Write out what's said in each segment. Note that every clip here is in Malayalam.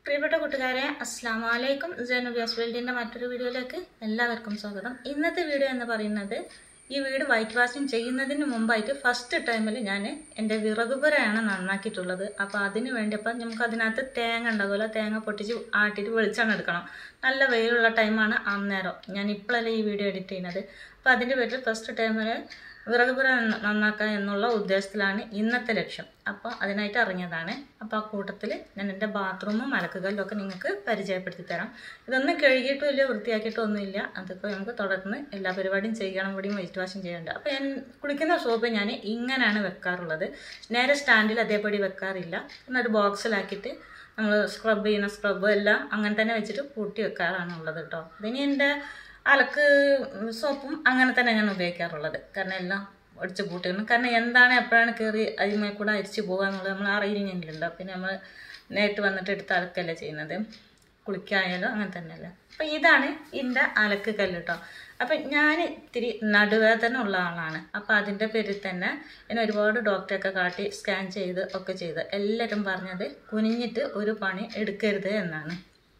പ്രിയപ്പെട്ട കൂട്ടുകാരെ അസ്സാം വലൈക്കും ജനുബിയാസ് വേൾഡിൻ്റെ മറ്റൊരു വീഡിയോയിലേക്ക് എല്ലാവർക്കും സ്വാഗതം ഇന്നത്തെ വീഡിയോ എന്ന് പറയുന്നത് ഈ വീട് വൈറ്റ് വാഷിംഗ് ചെയ്യുന്നതിന് മുമ്പായിട്ട് ഫസ്റ്റ് ടൈമിൽ ഞാൻ എൻ്റെ വിറകുപുരയാണ് നന്നാക്കിയിട്ടുള്ളത് അപ്പോൾ അതിന് വേണ്ടിയപ്പോൾ നമുക്ക് അതിനകത്ത് തേങ്ങ ഉണ്ടാകുമല്ലോ തേങ്ങ പൊട്ടിച്ച് ആട്ടിയിട്ട് വെളിച്ചെണ്ണ എടുക്കണം നല്ല വെയിലുള്ള ടൈമാണ് അന്നേരം ഞാൻ ഇപ്പോഴല്ലേ ഈ വീഡിയോ എഡിറ്റ് ചെയ്യുന്നത് അപ്പോൾ അതിൻ്റെ പേരിൽ ഫസ്റ്റ് ടൈമിൽ വിറകുപുര നന്നാക്കുക എന്നുള്ള ഉദ്ദേശത്തിലാണ് ഇന്നത്തെ ലക്ഷ്യം അപ്പോൾ അതിനായിട്ട് ഇറങ്ങിയതാണ് അപ്പോൾ ആ കൂട്ടത്തിൽ ഞാൻ എൻ്റെ ബാത്റൂമും അലക്കുകല്ലും ഒക്കെ നിങ്ങൾക്ക് പരിചയപ്പെടുത്തി തരാം ഇതൊന്നും കഴുകിയിട്ടും ഇല്ല വൃത്തിയാക്കിയിട്ടും ഒന്നുമില്ല അതൊക്കെ നമുക്ക് തുടർന്ന് എല്ലാ പരിപാടിയും ചെയ്യണം ഇവിടെയും വൈറ്റ് വാഷും ചെയ്യേണ്ട അപ്പോൾ ഞാൻ കുളിക്കുന്ന സോപ്പ് ഞാൻ ഇങ്ങനെയാണ് വെക്കാറുള്ളത് നേരെ സ്റ്റാൻഡിൽ അതേപടി വെക്കാറില്ല പിന്നെ ഒരു ബോക്സിലാക്കിയിട്ട് നമ്മൾ സ്ക്രബ് ചെയ്യുന്ന സ്ക്രബ് എല്ലാം അങ്ങനെ തന്നെ വെച്ചിട്ട് പൂട്ടി വെക്കാറാണ് ഉള്ളത് കേട്ടോ ഇതിന് എൻ്റെ അലക്ക് സോപ്പും അങ്ങനെ തന്നെ ഞാൻ ഉപയോഗിക്കാറുള്ളത് കാരണം എല്ലാം അടിച്ച് പൂട്ടിക്കണം കാരണം എന്താണ് എപ്പോഴാണ് കയറി അതിന്മേൽ കൂടെ അരിച്ച് പോകുക എന്നുള്ളത് നമ്മൾ അറിയുന്നില്ലല്ലോ പിന്നെ നമ്മൾ നേരിട്ട് വന്നിട്ട് എടുത്ത് അലക്കല്ലേ ചെയ്യുന്നത് കുളിക്കായാലും അങ്ങനെ തന്നെയല്ലേ അപ്പം ഇതാണ് എൻ്റെ അലക്ക് കല്ല് കേട്ടോ അപ്പം ഞാൻ ഇത്തിരി നടുവേദന ഉള്ള ആളാണ് അപ്പം അതിൻ്റെ പേരിൽ തന്നെ എന്നെ ഒരുപാട് ഡോക്ടറെയൊക്കെ കാട്ടി സ്കാൻ ചെയ്ത് ഒക്കെ ചെയ്ത് എല്ലാവരും പറഞ്ഞത് കുനിഞ്ഞിട്ട് ഒരു പണി എടുക്കരുത് എന്നാണ്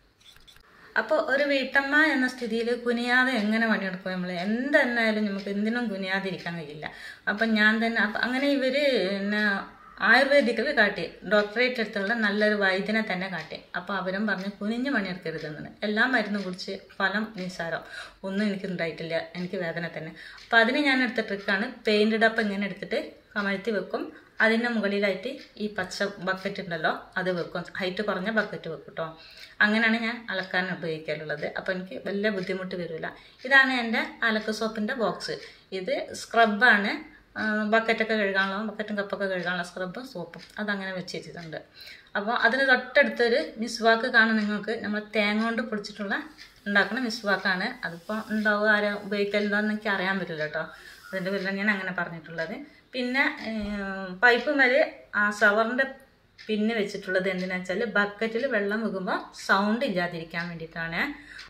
അപ്പോൾ ഒരു വീട്ടമ്മ എന്ന സ്ഥിതിയിൽ കുനിയാതെ എങ്ങനെ പണിയെടുക്കും നമ്മൾ എന്തെന്നായാലും നമുക്ക് എന്തിനും കുനിയാതിരിക്കാൻ കഴിയില്ല അപ്പം ഞാൻ തന്നെ അപ്പം അങ്ങനെ ഇവർ എന്നെ ആയുർവേദിക്കിൽ കാട്ടി ഡോക്ടറേറ്റ് എടുത്തുള്ള നല്ലൊരു വൈദ്യനെ തന്നെ കാട്ടി അപ്പോൾ അവരും പറഞ്ഞ് കുനിഞ്ഞ് പണിയെടുക്കരുതെന്നാണ് എല്ലാ മരുന്നും കുടിച്ച് ഫലം നിസ്സാരം ഒന്നും എനിക്ക് ഉണ്ടായിട്ടില്ല എനിക്ക് വേദന തന്നെ അപ്പോൾ അതിന് ഞാൻ എടുത്ത ട്രിക്കാണ് പെയിൻറ് ഡപ്പ് ഇങ്ങനെ എടുത്തിട്ട് കമഴ്ത്തി വെക്കും അതിൻ്റെ മുകളിലായിട്ട് ഈ പച്ച ബക്കറ്റ് ഉണ്ടല്ലോ അത് വെക്കും ഹൈറ്റ് കുറഞ്ഞ ബക്കറ്റ് വെക്കും കേട്ടോ അങ്ങനെയാണ് ഞാൻ അലക്കാൻ ഉപയോഗിക്കാറുള്ളത് അപ്പോൾ എനിക്ക് വലിയ ബുദ്ധിമുട്ട് വരില്ല ഇതാണ് എൻ്റെ അലക്ക് സോപ്പിൻ്റെ ബോക്സ് ഇത് സ്ക്രബാണ് ബക്കറ്റൊക്കെ കഴുകാനുള്ള ബക്കറ്റും കപ്പൊക്കെ കഴുകാനുള്ള സ്ക്രബും സോപ്പും അതങ്ങനെ വെച്ച് വെച്ചിട്ടുണ്ട് അപ്പോൾ അതിന് തൊട്ടടുത്തൊരു മിസ്വാക്ക് കാണും നിങ്ങൾക്ക് നമ്മൾ തേങ്ങ കൊണ്ട് പൊടിച്ചിട്ടുള്ള ഉണ്ടാക്കുന്ന മിസ്വാക്കാണ് അതിപ്പോൾ ഉണ്ടാവുക ആരും ഉപയോഗിക്കലുണ്ടോയെന്ന് എനിക്ക് അറിയാൻ പറ്റില്ല കേട്ടോ അതിൻ്റെ പേരിലാണ് ഞാൻ അങ്ങനെ പറഞ്ഞിട്ടുള്ളത് പിന്നെ പൈപ്പ് മേലെ ആ സവറിൻ്റെ പിന്നെ വെച്ചിട്ടുള്ളത് എന്തിനാ വെച്ചാൽ ബക്കറ്റിൽ വെള്ളം വെക്കുമ്പോൾ സൗണ്ട് ഇല്ലാതിരിക്കാൻ വേണ്ടിയിട്ടാണ്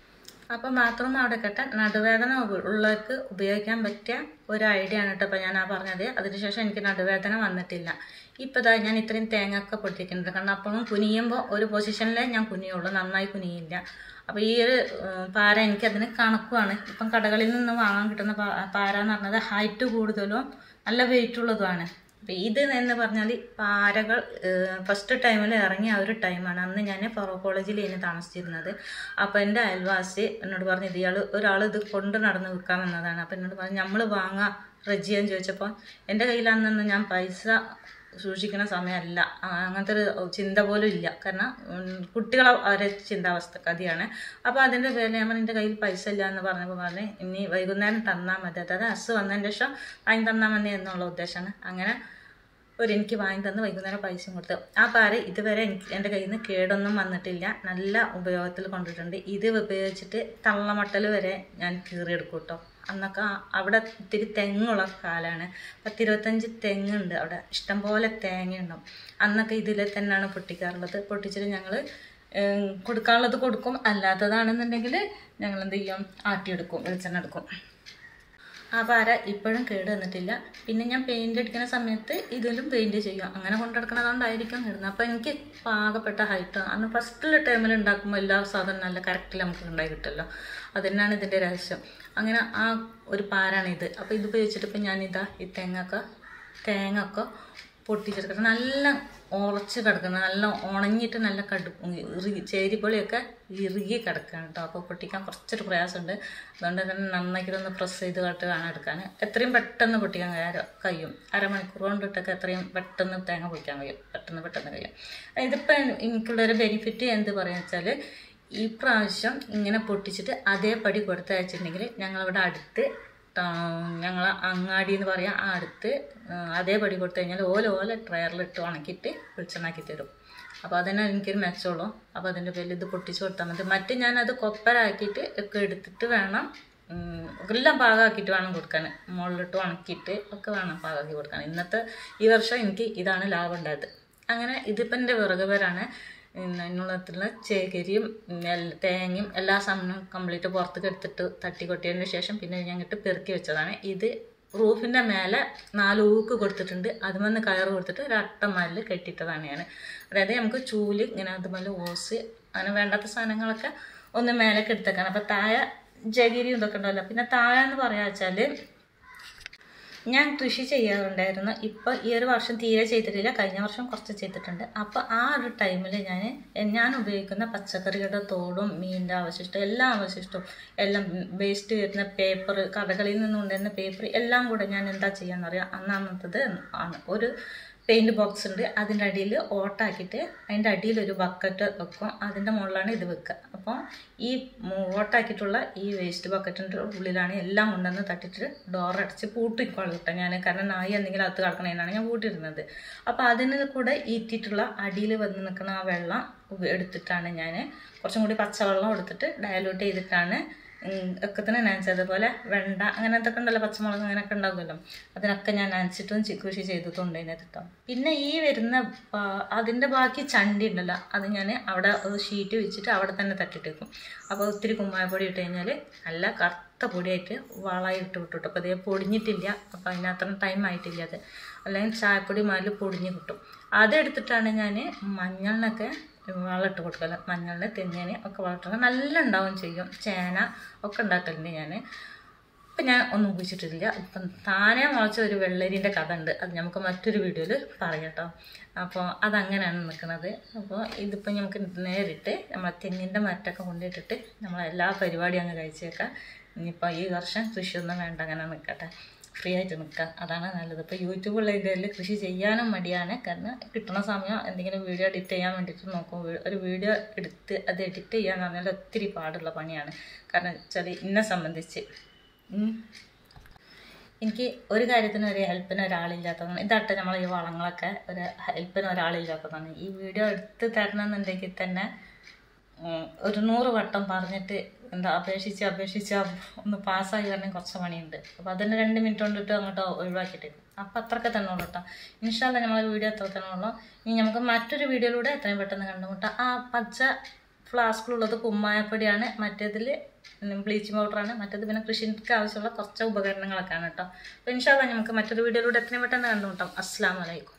അപ്പം ബാത്റൂം അവിടെ കെട്ടാൻ നടുവേദന ഉള്ളവർക്ക് ഉപയോഗിക്കാൻ പറ്റിയ ഒരു ഐഡിയ ആണ് കേട്ടോ അപ്പോൾ ഞാൻ ആ പറഞ്ഞത് അതിനുശേഷം എനിക്ക് നടുവേദന വന്നിട്ടില്ല ഇപ്പോൾ ഇതാ ഞാൻ ഇത്രയും തേങ്ങ ഒക്കെ പൊട്ടിക്കുന്നുണ്ട് കാരണം അപ്പോഴും കുനിയുമ്പോൾ ഒരു പൊസിഷനിലേ ഞാൻ കുനിയുള്ളൂ നന്നായി കുനിയില്ല അപ്പോൾ ഈ ഒരു പാര എനിക്കതിന് കണക്കുമാണ് ഇപ്പം കടകളിൽ നിന്ന് വാങ്ങാൻ കിട്ടുന്ന പാര എന്ന് പറഞ്ഞത് ഹൈറ്റ് കൂടുതലും നല്ല വെയിറ്റ് ഉള്ളതുമാണ് അപ്പം ഇത് എന്ന് പറഞ്ഞാൽ പാരകൾ ഫസ്റ്റ് ടൈമിൽ ഇറങ്ങിയ ആ ഒരു ടൈമാണ് അന്ന് ഞാൻ ഫറോ കോളേജിൽ ഇനി താമസിച്ചിരുന്നത് അപ്പോൾ എൻ്റെ അയൽവാസി എന്നോട് പറഞ്ഞു ഇയാൾ ഒരാൾ ഇത് കൊണ്ട് നടന്ന് വിൽക്കാൻ വന്നതാണ് അപ്പോൾ എന്നോട് പറഞ്ഞു നമ്മൾ വാങ്ങാം റജിയെന്ന് ചോദിച്ചപ്പോൾ എൻ്റെ കയ്യിൽ അന്നൊന്നും ഞാൻ പൈസ സൂക്ഷിക്കുന്ന സമയമല്ല അങ്ങനത്തെ ഒരു ചിന്ത പോലും ഇല്ല കാരണം കുട്ടികളെ അവരെ ചിന്താവസ്ഥ കഥയാണ് അപ്പോൾ അതിൻ്റെ പേരിൽ ഞാൻ എൻ്റെ കയ്യിൽ പൈസ ഇല്ല എന്ന് പറഞ്ഞപ്പോൾ പറഞ്ഞ് ഇനി വൈകുന്നേരം തന്നാൽ മതി അതായത് അസ് വന്നതിന് ശേഷം വാങ്ങി തന്നാൽ മതി എന്നുള്ള ഉദ്ദേശമാണ് അങ്ങനെ ഒരു എനിക്ക് വാങ്ങി തന്ന് വൈകുന്നേരം പൈസയും കൊടുത്തു ആ പാര ഇതുവരെ എനിക്ക് എൻ്റെ കയ്യിൽ നിന്ന് കേടൊന്നും വന്നിട്ടില്ല നല്ല ഉപയോഗത്തിൽ കൊണ്ടിട്ടുണ്ട് ഇത് ഉപയോഗിച്ചിട്ട് തള്ളമട്ടൽ വരെ ഞാൻ കീറിയെടുക്കും കേട്ടോ അന്നൊക്കെ അവിടെ ഇത്തിരി തെങ്ങുള്ള കാലമാണ് പത്തിരുപത്തഞ്ച് തെങ്ങുണ്ട് അവിടെ ഇഷ്ടംപോലെ തേങ്ങയുണ്ടാവും അന്നൊക്കെ ഇതിൽ തന്നെയാണ് പൊട്ടിക്കാറുള്ളത് പൊട്ടിച്ചിട്ട് ഞങ്ങൾ കൊടുക്കാനുള്ളത് കൊടുക്കും അല്ലാത്തതാണെന്നുണ്ടെങ്കിൽ ഞങ്ങൾ എന്ത് ചെയ്യും ആട്ടിയെടുക്കും വെളിച്ചെണ്ണ എടുക്കും ആ പാര ഇപ്പോഴും കേട് വന്നിട്ടില്ല പിന്നെ ഞാൻ പെയിൻ്റ് അടിക്കുന്ന സമയത്ത് ഇതിലും പെയിൻറ് ചെയ്യും അങ്ങനെ കൊണ്ടെടുക്കണതുകൊണ്ടായിരിക്കും ഇടുന്നത് അപ്പോൾ എനിക്ക് പാകപ്പെട്ട ഹൈറ്റ് അന്ന് ഫസ്റ്റിലെ ടൈമിൽ ഉണ്ടാക്കുമ്പോൾ എല്ലാ സാധനം നല്ല കറക്റ്റിൽ നമുക്ക് ഉണ്ടായി കിട്ടുമല്ലോ അത് തന്നെയാണ് ഇതിൻ്റെ രഹസ്യം അങ്ങനെ ആ ഒരു പാരാണ് ഇത് അപ്പോൾ ഇത് ഉപയോഗിച്ചിട്ട് ഇപ്പം ഞാനിതാ ഈ തേങ്ങൊക്കെ തേങ്ങ ഒക്കെ പൊട്ടിച്ചെടുക്കണം നല്ല ഉറച്ച് കിടക്കണം നല്ല ഉണങ്ങിയിട്ട് നല്ല കടു ഇറുകി ചേരിപ്പൊളിയൊക്കെ ഇറുകി കിടക്കുകയാണ് കേട്ടോ അപ്പോൾ പൊട്ടിക്കാൻ കുറച്ചൊരു പ്രയാസമുണ്ട് അതുകൊണ്ട് തന്നെ നന്നാക്കി ഒന്ന് പ്രസ് ചെയ്ത് കട്ട് വേണം എടുക്കാൻ എത്രയും പെട്ടെന്ന് പൊട്ടിക്കാൻ കഴിയും അരമണിക്കൂർ കൊണ്ടിട്ടൊക്കെ എത്രയും പെട്ടെന്ന് തേങ്ങ പൊളിക്കാൻ കഴിയും പെട്ടെന്ന് പെട്ടെന്ന് കഴിയും ഇതിപ്പോൾ എനിക്കുള്ളൊരു ബെനിഫിറ്റ് എന്ത് പറയുക വെച്ചാൽ ഈ പ്രാവശ്യം ഇങ്ങനെ പൊട്ടിച്ചിട്ട് അതേപടി കൊടുത്തയച്ചിട്ടുണ്ടെങ്കിൽ ഞങ്ങളിവിടെ അടുത്ത് ഞങ്ങൾ അങ്ങാടി എന്ന് പറയാം ആ അടുത്ത് അതേപടി കൊടുത്തു കഴിഞ്ഞാൽ ഓല ഓല ട്രയറിലിട്ട് ഉണക്കിയിട്ട് വെളിച്ചെണ്ണാക്കി തരും അപ്പോൾ അതിനെ എനിക്കൊരു മെച്ചമുള്ളൂ അപ്പോൾ അതിൻ്റെ പേരിൽ ഇത് പൊട്ടിച്ച് കൊടുത്താൽ മതി മറ്റ് ഞാനത് കൊപ്പരാക്കിയിട്ട് ഒക്കെ എടുത്തിട്ട് വേണം എല്ലാം പാകമാക്കിയിട്ട് വേണം കൊടുക്കാൻ മുകളിലിട്ട് ഉണക്കിയിട്ട് ഒക്കെ വേണം പാകമാക്കി കൊടുക്കാൻ ഇന്നത്തെ ഈ വർഷം എനിക്ക് ഇതാണ് ലാഭം ഉണ്ടായത് അങ്ങനെ ഇതിപ്പം എൻ്റെ വിറക് പേരാണ് അതിനുള്ളത്തിലുള്ള ചേകരിയും തേങ്ങയും എല്ലാ സാധനവും കംപ്ലീറ്റ് പുറത്തേക്ക് എടുത്തിട്ട് തട്ടി കൊട്ടിയതിന് ശേഷം പിന്നെ ഞങ്ങിട്ട് പെറുക്കി വെച്ചതാണ് ഇത് റൂഫിൻ്റെ മേലെ നാല് ഊക്ക് കൊടുത്തിട്ടുണ്ട് അതുമെന്ന് കയറ് കൊടുത്തിട്ട് ഒരു അട്ടമല്ല് കെട്ടിയിട്ടതാണ് ഞാൻ അതായത് നമുക്ക് ചൂല് ഇങ്ങനെ അതുപോലെ ഓസ് അങ്ങനെ വേണ്ടാത്ത സാധനങ്ങളൊക്കെ ഒന്ന് മേലേക്ക് എടുത്തേക്കാണ് അപ്പോൾ താഴെ ജഗിരി ഇതൊക്കെ ഉണ്ടല്ലോ പിന്നെ താഴെ എന്ന് പറയാ വെച്ചാൽ ഞാൻ കൃഷി ചെയ്യാറുണ്ടായിരുന്നു ഇപ്പോൾ ഈ ഒരു വർഷം തീരെ ചെയ്തിട്ടില്ല കഴിഞ്ഞ വർഷം കുറച്ച് ചെയ്തിട്ടുണ്ട് അപ്പോൾ ആ ഒരു ടൈമിൽ ഞാൻ ഞാൻ ഉപയോഗിക്കുന്ന പച്ചക്കറികളുടെ തോടും മീനിൻ്റെ അവശിഷ്ടം എല്ലാ അവശിഷ്ടവും എല്ലാം വേസ്റ്റ് വരുന്ന പേപ്പർ കടകളിൽ നിന്ന് കൊണ്ടുവരുന്ന പേപ്പർ എല്ലാം കൂടെ ഞാൻ എന്താ ചെയ്യാന്നറിയാം അന്നാമത്തത് ആണ് ഒരു പെയിൻറ് ബോക്സ് ഉണ്ട് അതിൻ്റെ അടിയിൽ ഓട്ടാക്കിയിട്ട് അതിൻ്റെ അടിയിൽ ഒരു ബക്കറ്റ് വെക്കും അതിൻ്റെ മുകളിലാണ് ഇത് വെക്കുക അപ്പോൾ ഈ ഓട്ടാക്കിയിട്ടുള്ള ഈ വേസ്റ്റ് ബക്കറ്റിൻ്റെ ഉള്ളിലാണ് എല്ലാം കൊണ്ടുവന്ന് തട്ടിട്ട് ഡോർ അടച്ച് പൂട്ടിക്കോളും കേട്ടോ ഞാൻ കാരണം നായി എന്തെങ്കിലും അകത്ത് കിടക്കണേനാണ് ഞാൻ പൂട്ടിയിരുന്നത് അപ്പോൾ അതിന് കൂടെ ഈറ്റിട്ടുള്ള അടിയിൽ വന്ന് നിൽക്കുന്ന ആ വെള്ളം ഉപ- എടുത്തിട്ടാണ് ഞാൻ കുറച്ചും കൂടി പച്ചവെള്ളം എടുത്തിട്ട് ഡയലൂട്ട് ചെയ്തിട്ടാണ് ഉം, ഒക്കെ തന്നെ നനച്ചത് അതുപോലെ വെണ്ട അങ്ങനത്തെ ഒക്കെ ഉണ്ടല്ലോ പച്ചമുളക് അങ്ങനെയൊക്കെ ഉണ്ടാകുമല്ലോ അതിനൊക്കെ ഞാൻ നനച്ചിട്ടും ചി- കൃഷി ചെയ്തിട്ടുണ്ട് അതിനകത്ത് കേട്ടോ പിന്നെ ഈ വരുന്ന ആ, അതിൻ്റെ ബാക്കി ചണ്ടി ഉണ്ടല്ലോ അത് ഞാൻ അവിടെ ഒരു ഷീറ്റ് വെച്ചിട്ട് അവിടെ തന്നെ തട്ടിട്ടേക്കും അപ്പോൾ ഒത്തിരി കുമ്മായപ്പൊടി ഇട്ട് കഴിഞ്ഞാൽ നല്ല കറുത്ത പൊടിയായിട്ട് വളമായി ഇട്ട് വിട്ടു അപ്പോൾ അതേ പൊടിഞ്ഞിട്ടില്ല അപ്പോൾ അതിനത്ര ടൈം ആയിട്ടില്ല അത് അല്ലെങ്കിൽ ചായപ്പൊടി മാതിരി പൊടിഞ്ഞ് കിട്ടും അതെടുത്തിട്ടാണ് ഞാൻ മഞ്ഞളിനൊക്കെ വളമിട്ട് കൊടുക്കല് മഞ്ഞളിന് തെങ്ങിന് ഒക്കെ വളമിട്ട് നല്ല ഉണ്ടാവും ചെയ്യും ചേന ഒക്കെ ഉണ്ടാക്കലുണ്ട് ഞാൻ ഇപ്പം ഞാൻ ഒന്നും കുഴിച്ചിട്ടില്ല ഇപ്പം താനേ മുളച്ച ഒരു വെള്ളരിൻ്റെ കഥ ഉണ്ട് അത് നമുക്ക് മറ്റൊരു വീഡിയോയിൽ പറയാം കേട്ടോ അപ്പോൾ അതങ്ങനെയാണ് നിൽക്കുന്നത് അപ്പോൾ ഇതിപ്പോൾ നമുക്ക് നേരിട്ട് നമ്മളെ തെങ്ങിൻ്റെ മരട്ടൊക്കെ കൊണ്ടിട്ടിട്ട് നമ്മളെ എല്ലാ പരിപാടിയും അങ്ങ് കഴിച്ചേക്കാം ഇനിയിപ്പോൾ ഈ വർഷം കൃഷിയൊന്നും വേണ്ട അങ്ങനെ നിൽക്കട്ടെ ഫ്രീ ആയിട്ട് നിൽക്കാം അതാണ് നല്ലത് ഇപ്പോൾ യൂട്യൂബുള്ള ഇതിൽ കൃഷി ചെയ്യാനും മടിയാണ് കാരണം കിട്ടുന്ന സമയം എന്തെങ്കിലും വീഡിയോ എഡിറ്റ് ചെയ്യാൻ വേണ്ടിയിട്ട് നോക്കും വീ- ഒരു വീഡിയോ എടുത്ത് അത് എഡിറ്റ് ചെയ്യാന്ന് പറഞ്ഞാൽ ഒത്തിരി പാടുള്ള പണിയാണ് കാരണം വെച്ചാൽ എന്നെ സംബന്ധിച്ച് ഉം. എനിക്ക് ഒരു കാര്യത്തിന് ഒരു ഹെൽപ്പിന് ഒരാളില്ലാത്തതാണ് ഇതാട്ടെ നമ്മൾ ഈ വളങ്ങളൊക്കെ ഒരു ഹെൽപ്പിന് ഒരാളില്ലാത്തതാണ് ഈ വീഡിയോ എടുത്ത് തരണം എന്നുണ്ടെങ്കിൽ തന്നെ ഉം, ഒരു നൂറ് വട്ടം പറഞ്ഞിട്ട് എന്താ അപേക്ഷിച്ച് അപേക്ഷിച്ച് ഒന്ന് പാസ്സായി വരണം കുറച്ച് പണിയുണ്ട് അപ്പോൾ അതിന് രണ്ട് മിനിറ്റ് കൊണ്ടിട്ട് അങ്ങോട്ട് ഒഴിവാക്കിയിട്ട് അപ്പം അത്രയൊക്കെ തന്നെ ഉള്ളൂ കേട്ടോ ഇൻഷാല്ല നമ്മളെ വീഡിയോ അത്ര തന്നെ ഉള്ളൂ ഇനി നമുക്ക് മറ്റൊരു വീഡിയോയിലൂടെ എത്രയും പെട്ടെന്ന് കണ്ടുമുട്ടാം ആ പച്ച ഫ്ലാസ്കിലുള്ളത് കുമ്മായപ്പൊടിയാണ് മറ്റേതിൽ ബ്ലീച്ചിങ് പൗഡറാണ് മറ്റേത് പിന്നെ കൃഷിക്ക് ആവശ്യമുള്ള കുറച്ച് ഉപകരണങ്ങളൊക്കെയാണ് കേട്ടോ അപ്പോൾ ഇൻഷാല്ല നമുക്ക് മറ്റൊരു വീഡിയോയിലൂടെ എത്രയും പെട്ടെന്ന് കണ്ടുമുട്ടാം അസ്സാം വലൈക്കും